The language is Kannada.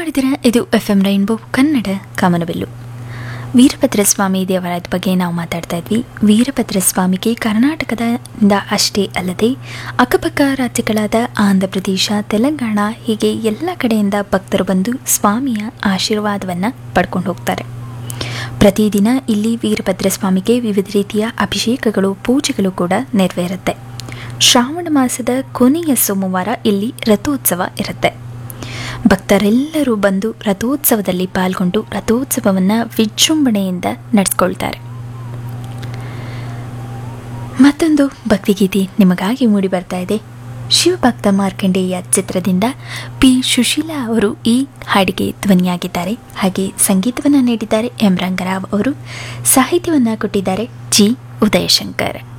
ಮಾಡಿದಿರ ಇದು ಎಫ್ ಎಂ ರೈನ್ಬೋ ಕನ್ನಡ ಕಾಮನಬಿಲ್ಲು ವೀರಭದ್ರ ಸ್ವಾಮಿ ದೇವರಾಯದ ಬಗ್ಗೆ ನಾವು ಮಾತಾಡ್ತಾ ಇದ್ವಿ ವೀರಭದ್ರ ಸ್ವಾಮಿಗೆ ಕರ್ನಾಟಕದಿಂದ ಅಷ್ಟೇ ಅಲ್ಲದೆ ಅಕ್ಕಪಕ್ಕ ರಾಜ್ಯಗಳಾದ ಆಂಧ್ರ ಪ್ರದೇಶ ತೆಲಂಗಾಣ ಹೀಗೆ ಎಲ್ಲ ಕಡೆಯಿಂದ ಭಕ್ತರು ಬಂದು ಸ್ವಾಮಿಯ ಆಶೀರ್ವಾದವನ್ನು ಪಡ್ಕೊಂಡು ಹೋಗ್ತಾರೆ ಪ್ರತಿದಿನ ಇಲ್ಲಿ ವೀರಭದ್ರ ಸ್ವಾಮಿಗೆ ವಿವಿಧ ರೀತಿಯ ಅಭಿಷೇಕಗಳು ಪೂಜೆಗಳು ಕೂಡ ನೆರವೇರುತ್ತೆ ಶ್ರಾವಣ ಮಾಸದ ಕೊನೆಯ ಸೋಮವಾರ ಇಲ್ಲಿ ರಥೋತ್ಸವ ಇರುತ್ತೆ ಭಕ್ತರೆಲ್ಲರೂ ಬಂದು ರಥೋತ್ಸವದಲ್ಲಿ ಪಾಲ್ಗೊಂಡು ರಥೋತ್ಸವವನ್ನು ವಿಜೃಂಭಣೆಯಿಂದ ನಡೆಸ್ಕೊಳ್ತಾರೆ ಮತ್ತೊಂದು ಭಕ್ತಿಗೀತೆ ನಿಮಗಾಗಿ ಮೂಡಿ ಬರ್ತಾ ಇದೆ ಶಿವಭಕ್ತ ಮಾರ್ಕಂಡೇಯ ಚಿತ್ರದಿಂದ ಪಿ ಸುಶೀಲಾ ಅವರು ಈ ಹಾಡಿಗೆ ಧ್ವನಿಯಾಗಿದ್ದಾರೆ ಹಾಗೆ ಸಂಗೀತವನ್ನು ನೀಡಿದ್ದಾರೆ ಎಂ ರಂಗರಾವ್ ಅವರು ಸಾಹಿತ್ಯವನ್ನು ಕೊಟ್ಟಿದ್ದಾರೆ ಜಿ ಉದಯಶಂಕರ್